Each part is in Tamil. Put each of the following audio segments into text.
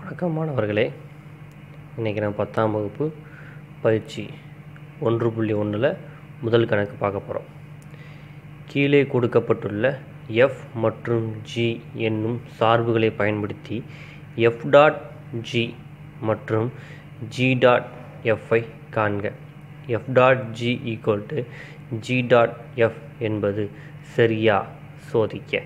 வணக்கம் மாணவர்களே இன்றைக்கி நான் பத்தாம் வகுப்பு பயிற்சி ஒன்று புள்ளி ஒன்றில் முதல் கணக்கு பார்க்க போகிறோம் கீழே கொடுக்கப்பட்டுள்ள எஃப் மற்றும் ஜி என்னும் சார்புகளை பயன்படுத்தி எஃப் டாட் ஜி மற்றும் ஜி டாட் எஃப்ஐ காண்க F dot G equal to G dot F என்பது சரியா சோதிக்க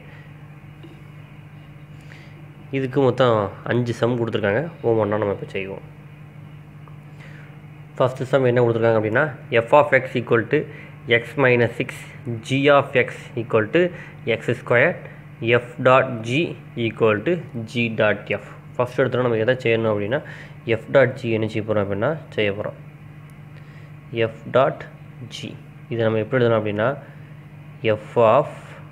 இதுக்கு மொத்தம் அஞ்சு சம் கொடுத்துருக்காங்க ஒவ்வொன்றா நம்ம இப்போ செய்வோம் ஃபஸ்ட்டு சம் என்ன கொடுத்துருக்காங்க அப்படின்னா F of X equal to X minus six G of X equal to X square F dot G equal to G dot F first எடுத்தோம் நம்ம எதை செய்யணும் அப்படின்னா எஃப் டாட் ஜி என்ன செய்ய போகிறோம் அப்படின்னா செய்ய போகிறோம் எஃப் டாட் ஜி இதை நம்ம எப்படி எழுதணும் அப்படின்னா எஃப் ஆஃப்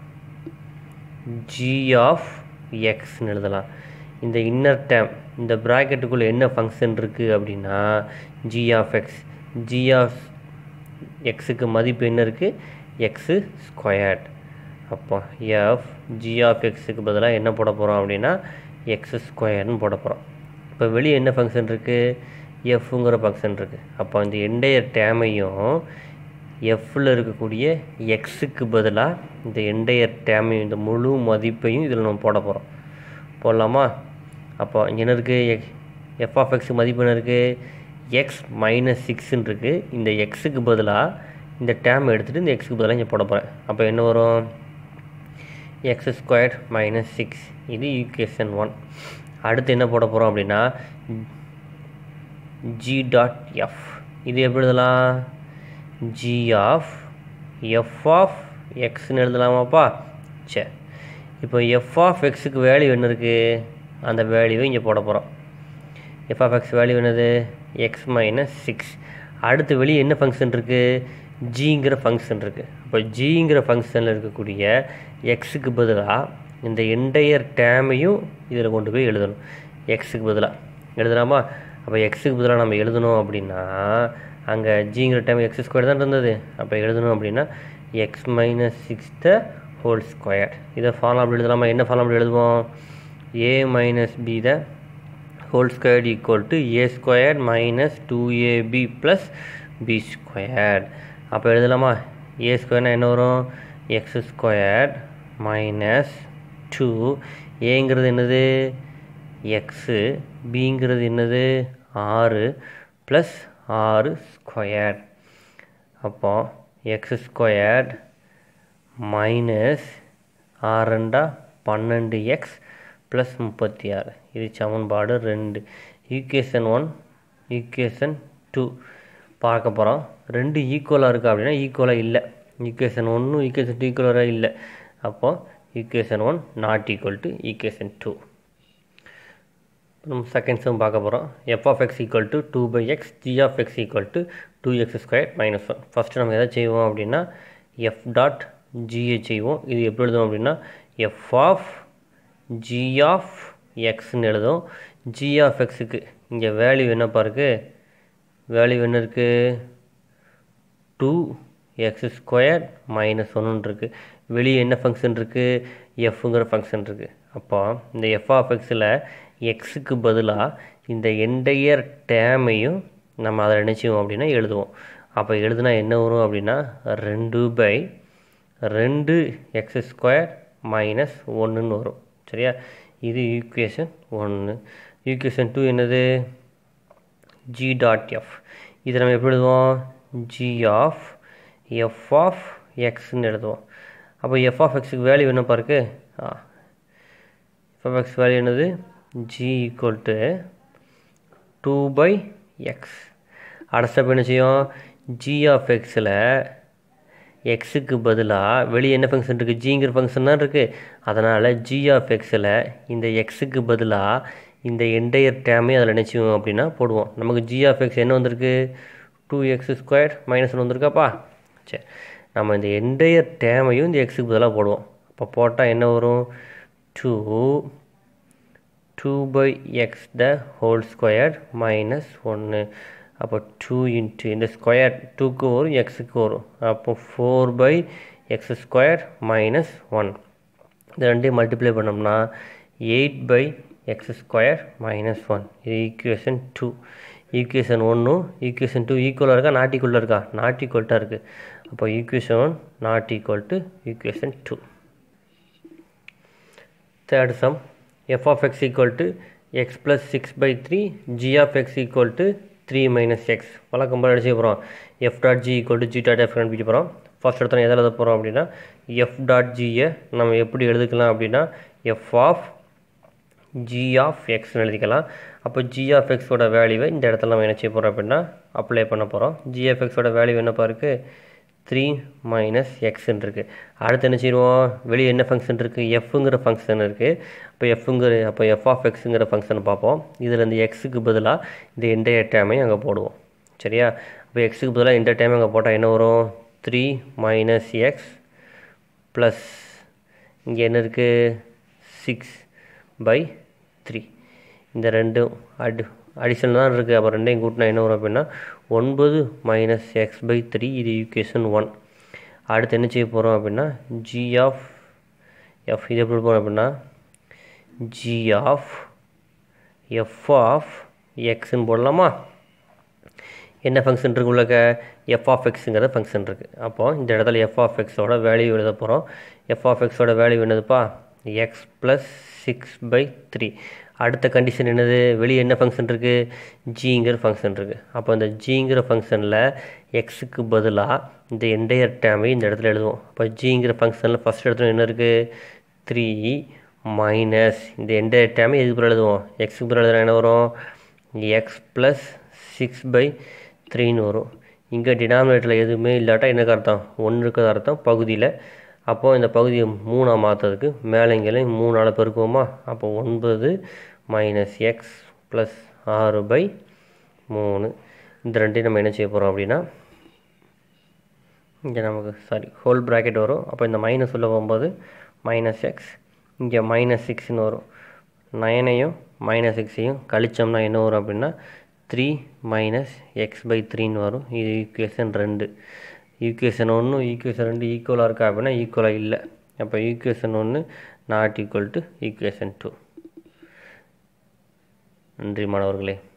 ஜி ஆஃப் எக்ஸ்னு எழுதலாம் இந்த இன்னர் டேம் இந்த ப்ராக்கெட்டுக்குள்ளே என்ன ஃபங்க்ஷன் இருக்குது அப்படின்னா G of X G of எக்ஸுக்கு மதிப்பு என்ன இருக்குது எக்ஸு ஸ்கொயர்ட் அப்போ எஃப் ஜி ஆஃப் எக்ஸுக்கு பதிலாக என்ன போட போகிறோம் அப்படின்னா எக்ஸ் ஸ்கொயர்னு போட போகிறோம் இப்போ வெளியே என்ன ஃபங்க்ஷன் இருக்குது எஃப்ங்கிற ஃபங்க்ஷன் இருக்குது அப்போ இந்த எண்டையர் டேமையும் எஃப்பில் இருக்கக்கூடிய எக்ஸுக்கு பதிலாக இந்த எண்டையர் டேமையும் இந்த முழு மதிப்பையும் இதில் நம்ம போட போகிறோம் போடலாமா அப்போ இங்கே என்ன இருக்குது எஃப் ஆஃப் எக்ஸ் மதிப்பு என்ன இருக்குது எக்ஸ் மைனஸ் சிக்ஸ்ன்னு இருக்குது இந்த எக்ஸுக்கு பதிலாக இந்த டேம் எடுத்துகிட்டு இந்த எக்ஸுக்கு பதிலாக இங்கே போட போகிறேன் அப்போ என்ன வரும் எக்ஸ் ஸ்கொயர் மைனஸ் சிக்ஸ் இது ஈக்குவேஷன் ஒன் அடுத்து என்ன போட போகிறோம் அப்படின்னா ஜி டாட் எஃப் இது எப்படி எழுதலாம் ஜி ஆஃப் எஃப் ஆஃப் எக்ஸ்னு எழுதலாமாப்பா சரி இப்போ எஃப் ஆஃப் எக்ஸுக்கு வேல்யூ என்ன இருக்குது அந்த வேல்யூவை இங்கே போட போகிறோம் எஃப் ஆஃப் எக்ஸ் வேல்யூ என்னது எக்ஸ் மைனஸ் சிக்ஸ் அடுத்து வெளியே என்ன ஃபங்க்ஷன் இருக்குது ஜிங்கிற ஃபங்க்ஷன் இருக்குது அப்போ ஜிங்கிற ஃபங்க்ஷனில் இருக்கக்கூடிய எக்ஸுக்கு பதிலாக இந்த என்டையர் டேமையும் இதில் கொண்டு போய் எழுதணும் எக்ஸுக்கு பதிலாக எழுதலாமா அப்போ எக்ஸுக்கு பதிலாக நம்ம எழுதணும் அப்படின்னா அங்கே ஜிங்கிற டைம் எக்ஸ் ஸ்கொயர் தான் இருந்தது அப்போ எழுதணும் அப்படின்னா x minus six the whole square இதை ஃபார்ம் அப்படி எழுதலாமா என்ன ஃபார்ம் அப்படி எழுதுவோம் a minus b the whole square equal to a square minus two ab plus b square அப்போ எழுதலாமா ஏ ஸ்கொயர்னா என்ன வரும் எக்ஸ் ஸ்கொயர் மைனஸ் டூ ஏங்கிறது என்னது எக்ஸு பிங்கிறது என்னது ஆறு ப்ளஸ் ஆறு ஸ்கொயர் அப்போ எக்ஸ் ஸ்கொயர் மைனஸ் ஆறுண்டா பன்னெண்டு எக்ஸ் ப்ளஸ் முப்பத்தி ஆறு இது சமன்பாடு ரெண்டு ஈக்குவேஷன் ஒன் ஈக்குவேஷன் டூ பார்க்க போகிறோம் ரெண்டு ஈக்குவலாக இருக்கா அப்படின்னா ஈக்குவலாக இல்லை ஈக்குவேஷன் ஒன்றும் ஈக்குவேஷன் டூ ஈக்குவலாக இல்லை அப்போது equation one not equal to equation two நம்ம செகண்ட் சம் பார்க்க போகிறோம் F of X equal to two by x G of X equal to two x square minus one first நம்ம எதை செய்வோம் அப்படின்னா எஃப் டாட் ஜிஏ செய்வோம் இது எப்படி எழுதுவோம் அப்படின்னா எஃப் ஆஃப் ஜி ஆஃப் எக்ஸ்ன்னு எழுதும் ஜி ஆஃப் எக்ஸுக்கு இங்கே வேல்யூ என்னப்பா இருக்குது வேல்யூ என்ன இருக்குது டூ எக்ஸ் ஸ்கொயர் மைனஸ் ஒன்று இருக்குது வெளியே என்ன ஃபங்க்ஷன் இருக்குது எஃப்ங்கிற ஃபங்க்ஷன் இருக்குது அப்போ இந்த எஃப் ஆஃப் எக்ஸில் எக்ஸுக்கு பதிலாக இந்த என்டையர் டேமையும் நம்ம அதை நினச்சிவோம் அப்படின்னா எழுதுவோம் அப்போ எழுதுனா என்ன வரும் அப்படின்னா ரெண்டு பை ரெண்டு எக்ஸ் ஸ்கொயர் மைனஸ் ஒன்றுன்னு வரும் சரியா இது ஈக்குவேஷன் ஒன்று ஈக்குவேஷன் டூ என்னது ஜி டாட் எஃப் இதை நம்ம எப்படி எழுதுவோம் ஜி ஆஃப் எஃப் ஆஃப் எக்ஸ்ன்னு எழுதுவோம் அப்போ எஃப் ஆஃப் எக்ஸுக்கு வேல்யூ என்னப்பா இருக்குது ஆ எஃப் ஆஃப் எக்ஸ் வேல்யூ என்னது g equal to two by x அடுத்த என்ன செய்யும் ஜி ஆஃப் எக்ஸில் எக்ஸுக்கு பதிலாக வெளியே என்ன ஃபங்க்ஷன் இருக்குது ஜிங்கிற ஃபங்க்ஷன் தான் இருக்குது அதனால் ஜி ஆஃப் எக்ஸில் இந்த எக்ஸுக்கு பதிலாக இந்த என்டையர் டேமே அதில் நினச்சிவோம் அப்படின்னா போடுவோம் நமக்கு ஜி ஆஃப் எக்ஸ் என்ன வந்திருக்கு two x square minus one வந்திருக்காப்பா சரி நம்ம இந்த என்டையர் டேமையும் இந்த எக்ஸுக்கு பதிலாக போடுவோம் அப்போ போட்டால் என்ன வரும் two two by x the whole square minus ஒன்று அப்போ டூ இன்ட்டு இந்த ஸ்கொயர் டூக்கு வரும் எக்ஸுக்கு வரும் அப்போ four by x square minus one இந்த ரெண்டையும் மல்டிப்ளை பண்ணோம்னா eight by x square minus one இது ஈக்குவேஷன் டூ ஈக்குவேஷன் ஒன்றும் ஈக்குவேஷன் டூ ஈக்குவலாக இருக்கா நாட் ஈக்குவலாக இருக்கா நாட் ஈக்குவல்ட்டாக இருக்குது அப்போ equation one not equal to equation two third sum f of X equal to x plus six by three g of X equal to three minus x வழக்கம் போல் அடிச்சு போகிறோம் f dot G equal to G dot f கண்டுபிடிக்க போகிறோம் ஃபர்ஸ்ட் இடத்துல எதில் எழுத போகிறோம் அப்படின்னா எஃப் டாட் ஜியை நம்ம எப்படி எழுதிக்கலாம் அப்படின்னா எஃப் ஆஃப் ஜி ஆஃப் எக்ஸ்னு எழுதிக்கலாம் அப்போ ஜி ஆஃப் எக்ஸோட வேல்யூவை இந்த இடத்துல நம்ம என்ன செய்ய போகிறோம் அப்படின்னா அப்ளை பண்ண போகிறோம் ஜி ஆஃப் எக்ஸோட வேல்யூ என்னப்பா இருக்குது த்ரீ மைனஸ் எக்ஸ்ன்னு இருக்குது அடுத்து என்ன செய்வோம் வெளியே என்ன ஃபங்க்ஷன் இருக்குது எஃப்ங்கிற ஃபங்க்ஷன் இருக்குது அப்போ எஃப்ங்கிற அப்போ எஃப் ஆஃப் எக்ஸுங்கிற ஃபங்க்ஷன் பார்ப்போம் இதில் இந்த எக்ஸுக்கு பதிலாக இந்த என்டையர் டேமையும் அங்கே போடுவோம் சரியா அப்போ எக்ஸுக்கு பதிலாக இந்த டைம் அங்கே போட்டால் என்ன வரும் த்ரீ மைனஸ் எக்ஸ் ப்ளஸ் இங்கே என்ன இருக்குது சிக்ஸ் பை த்ரீ இந்த ரெண்டும் அடி அடிஷனல் தான் இருக்குது அப்போ ரெண்டையும் கூட்டினா என்ன வரும் அப்படின்னா ஒன்பது மைனஸ் எக்ஸ் பை த்ரீ இது ஈக்குவேஷன் ஒன் அடுத்து என்ன செய்ய போகிறோம் அப்படின்னா ஜி ஆஃப் எஃப் இது எப்படி போகிறோம் அப்படின்னா ஜி ஆஃப் எஃப் ஆஃப் எக்ஸ்ன்னு போடலாமா என்ன ஃபங்க்ஷன் இருக்கு உள்ளக்க எஃப் ஆஃப் எக்ஸுங்கிற ஃபங்க்ஷன் இருக்குது அப்போது இந்த இடத்துல எஃப் ஆஃப் எக்ஸோட வேல்யூ எழுத போகிறோம் எஃப் ஆஃப் எக்ஸோட வேல்யூ என்னதுப்பா x plus six by three அடுத்த கண்டிஷன் என்னது வெளியே என்ன ஃபங்க்ஷன் இருக்குது ஜிங்கிற ஃபங்க்ஷன் இருக்குது அப்போ இந்த ஜிங்கிற ஃபங்க்ஷனில் எக்ஸுக்கு பதிலாக இந்த என்டையர் டேமை இந்த இடத்துல எழுதுவோம் அப்போ ஜிங்கிற ஃபங்க்ஷனில் ஃபஸ்ட் இடத்துல என்ன இருக்குது த்ரீ மைனஸ் இந்த என்டையர் டேமை எதுக்கு பிறகு எழுதுவோம் எக்ஸுக்கு பிறகு எழுதுனா என்ன வரும் எக்ஸ் ப்ளஸ் சிக்ஸ் பை த்ரீன்னு வரும் இங்கே டினாமினேட்டரில் எதுவுமே இல்லாட்டா எனக்கு அர்த்தம் ஒன்று இருக்கிறது அர்த்தம் பகுதியில் அப்போது இந்த பகுதியை மூணாக மாற்றுறதுக்கு மேலே இங்கே மூணால் பெருக்குவோமா அப்போ ஒன்பது மைனஸ் எக்ஸ் ப்ளஸ் ஆறு பை மூணு இந்த ரெண்டையும் நம்ம என்ன செய்ய போகிறோம் அப்படின்னா இங்கே நமக்கு சாரி ஹோல் ப்ராக்கெட் வரும் அப்போ இந்த மைனஸ் உள்ள போகும்போது மைனஸ் எக்ஸ் இங்கே மைனஸ் சிக்ஸ்னு வரும் நயனையும் மைனஸ் சிக்ஸையும் கழிச்சோம்னா என்ன வரும் அப்படின்னா த்ரீ மைனஸ் எக்ஸ் பை த்ரீன்னு வரும் இது ஈக்குவேஷன் ரெண்டு ஈக்குவேஷன் ஒன்று ஈக்குவேஷன் ரெண்டு ஈக்குவலாக இருக்கா அப்படின்னா ஈக்குவலாக இல்லை அப்போ ஈக்குவேஷன் ஒன்று not equal to equation two நன்றி மாணவர்களே